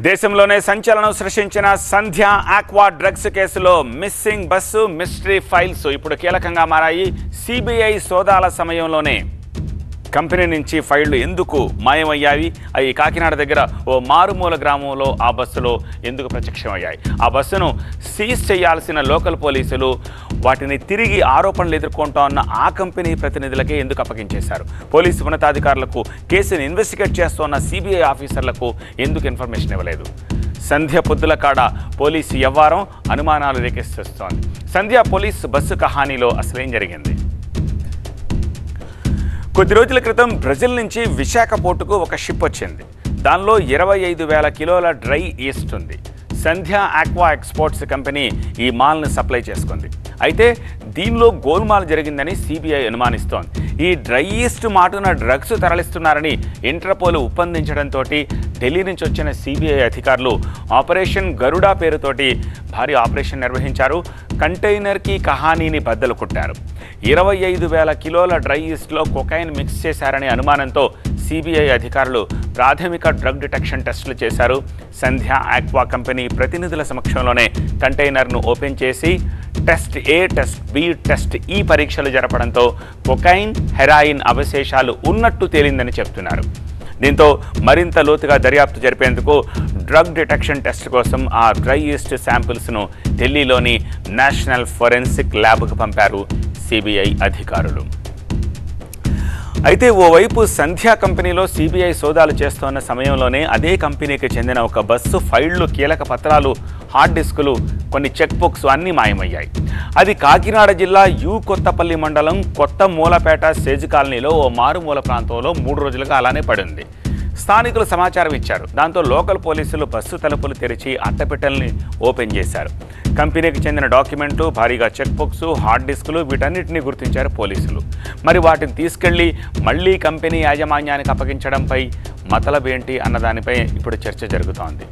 దేశంలోనే సంచలనం సృష్టించిన సంధ్య ఆక్వా డ్రగ్స్ కేసులో మిస్సింగ్ బస్సు మిస్టరీ ఫైల్స్ ఇప్పుడు కీలకంగా మారాయి సిబిఐ సోదాల సమయంలోనే కంపెనీ నుంచి ఫైళ్లు ఎందుకు మాయమయ్యాయి అవి కాకినాడ దగ్గర ఓ మారుమూల గ్రామంలో ఆ బస్సులో ఎందుకు ప్రత్యక్షమయ్యాయి ఆ బస్సును సీజ్ చేయాల్సిన లోకల్ పోలీసులు వాటిని తిరిగి ఆరోపణలు ఎదుర్కొంటా ఉన్న ఆ కంపెనీ ప్రతినిధులకే ఎందుకు అప్పగించేశారు పోలీసు ఉన్నతాధికారులకు కేసును ఇన్వెస్టిగేట్ చేస్తున్న సిబిఐ ఆఫీసర్లకు ఎందుకు ఇన్ఫర్మేషన్ ఇవ్వలేదు సంధ్య పొద్దుల కాడ పోలీసు వ్యవహారం అనుమానాలు రేకెత్తిస్తోంది సంధ్య పోలీసు బస్సు కహానీలో అసలేం జరిగింది కొద్ది రోజుల క్రితం బ్రెజిల్ నుంచి విశాఖ పోర్టుకు ఒక షిప్ వచ్చింది దానిలో ఇరవై ఐదు వేల కిలోల డ్రై ఈస్ట్ ఉంది సంధ్య ఆక్వా ఎక్స్పోర్ట్స్ కంపెనీ ఈ మాల్ని సప్లై చేసుకుంది అయితే దీనిలో గోల్మాల్ జరిగిందని సిబిఐ అనుమానిస్తోంది ఈ డ్రై ఈస్ట్ మాటున డ్రగ్స్ తరలిస్తున్నారని ఇంటర్పోల్ ఒప్పందించడంతో ఢిల్లీ నుంచి వచ్చిన సిబిఐ అధికారులు ఆపరేషన్ గరుడా పేరుతోటి భారీ ఆపరేషన్ నిర్వహించారు కంటైనర్కి కహానీని బద్దలు కొట్టారు ఇరవై ఐదు వేల కిలోల డ్రై ఈస్ట్లో కొకైన్ మిక్స్ చేశారనే అనుమానంతో సిబిఐ అధికారులు ప్రాథమిక డ్రగ్ డిటెక్షన్ టెస్టులు చేశారు సంధ్య ఆక్వా కంపెనీ ప్రతినిధుల సమక్షంలోనే కంటైనర్ను ఓపెన్ చేసి test A test B test ఈ పరీక్షలు జరపడంతో కొకైన్ హెరాయిన్ అవశేషాలు ఉన్నట్టు తేలిందని చెప్తున్నారు దీంతో మరింత లోతుగా దర్యాప్తు జరిపేందుకు డ్రగ్ డిటెక్షన్ టెస్ట్ కోసం ఆ డ్రై ఈస్ట్ శాంపిల్స్ను ఢిల్లీలోని నేషనల్ ఫోరెన్సిక్ ల్యాబ్కు పంపారు సిబిఐ అధికారులు అయితే ఓవైపు సంధ్యా కంపెనీలో సిబిఐ సోదాలు చేస్తున్న సమయంలోనే అదే కంపెనీకి చెందిన ఒక బస్సు ఫైళ్లు కీలక పత్రాలు హార్డ్ డిస్కులు కొన్ని చెక్ బుక్స్ అన్నీ మాయమయ్యాయి అది కాకినాడ జిల్లా యు కొత్తపల్లి మండలం కొత్త మూలపేట సేజ్ కాలనీలో ఓ మారుమూల ప్రాంతంలో మూడు రోజులుగా అలానే పడింది స్థానికులు సమాచారం ఇచ్చారు దాంతో లోకల్ పోలీసులు బస్సు తలుపులు తెరిచి అట్టపెట్టెల్ని ఓపెన్ చేశారు కంపెనీకి చెందిన డాక్యుమెంట్లు భారీగా చెక్ బుక్స్ హార్డ్ డిస్కులు వీటన్నిటిని గుర్తించారు పోలీసులు మరి వాటిని తీసుకెళ్లి మళ్ళీ కంపెనీ యాజమాన్యానికి అప్పగించడంపై మతలబేంటి అన్న దానిపై ఇప్పుడు చర్చ జరుగుతోంది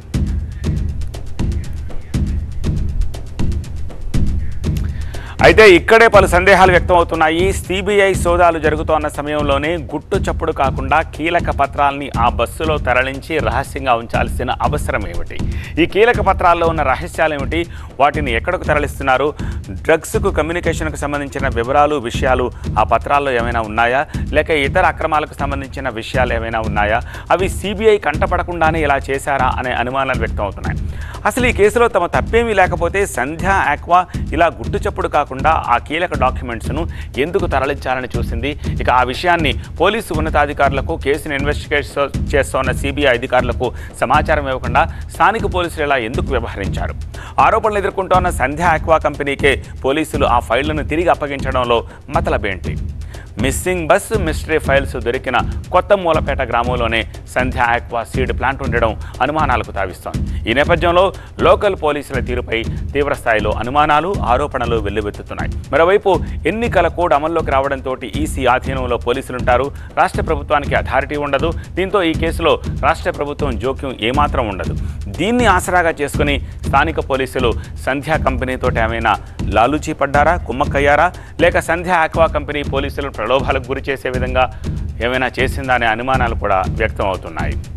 అయితే ఇక్కడే పలు సందేహాలు వ్యక్తమవుతున్నాయి సిబిఐ సోదాలు జరుగుతోన్న సమయంలోనే గుట్టు చప్పుడు కాకుండా కీలక పత్రాల్ని ఆ బస్సులో తరలించి రహస్యంగా ఉంచాల్సిన అవసరం ఏమిటి ఈ కీలక పత్రాల్లో ఉన్న రహస్యాలు ఏమిటి వాటిని ఎక్కడకు తరలిస్తున్నారు డ్రగ్స్కు కమ్యూనికేషన్కు సంబంధించిన వివరాలు విషయాలు ఆ పత్రాల్లో ఏమైనా ఉన్నాయా లేక ఇతర అక్రమాలకు సంబంధించిన విషయాలు ఏమైనా ఉన్నాయా అవి సిబిఐ కంటపడకుండానే ఇలా చేశారా అనే అనుమానాలు వ్యక్తమవుతున్నాయి అసలు ఈ కేసులో తమ తప్పేమీ లేకపోతే సంధ్య ఆక్వా ఇలా గుట్టు చప్పుడు కాకుండా ఆ కీలక డాక్యుమెంట్స్ను ఎందుకు తరలించాలని చూసింది ఇక ఆ విషయాన్ని పోలీసు ఉన్నతాధికారులకు కేసును ఇన్వెస్టిగేట్ చేస్తోన్న సిబిఐ అధికారులకు సమాచారం ఇవ్వకుండా స్థానిక పోలీసులు ఇలా ఎందుకు వ్యవహరించారు ఆరోపణలు ఎదుర్కొంటోన్న సంధ్య ఆక్వా కంపెనీకే పోలీసులు ఆ ఫైళ్లను తిరిగి అప్పగించడంలో మతలబేంటి మిస్సింగ్ బస్ మిస్టరీ ఫైల్స్ దొరికిన కొత్త మూలపేట గ్రామంలోనే సంధ్య ఆక్వా సీడ్ ప్లాంట్ ఉండడం అనుమానాలకు తావిస్తోంది ఈ నేపథ్యంలో లోకల్ పోలీసుల తీరుపై తీవ్రస్థాయిలో అనుమానాలు ఆరోపణలు వెల్లువెత్తుతున్నాయి మరోవైపు ఎన్నికల కోడ్ అమల్లోకి రావడంతో ఈసీ ఆధీనంలో పోలీసులుంటారు రాష్ట్ర ప్రభుత్వానికి అథారిటీ ఉండదు దీంతో ఈ కేసులో రాష్ట్ర ప్రభుత్వం జోక్యం ఏమాత్రం ఉండదు దీన్ని ఆసరాగా చేసుకుని స్థానిక పోలీసులు సంధ్యా కంపెనీతో ఏమైనా లాలూచీ పడ్డారా కుమ్మక్కయ్యారా లేక సంధ్య ఆక్వా కంపెనీ పోలీసులు ప్రలోభాలకు గురి చేసే విధంగా ఏమైనా చేసిందా అనే అనుమానాలు కూడా వ్యక్తం అవుతున్నాయి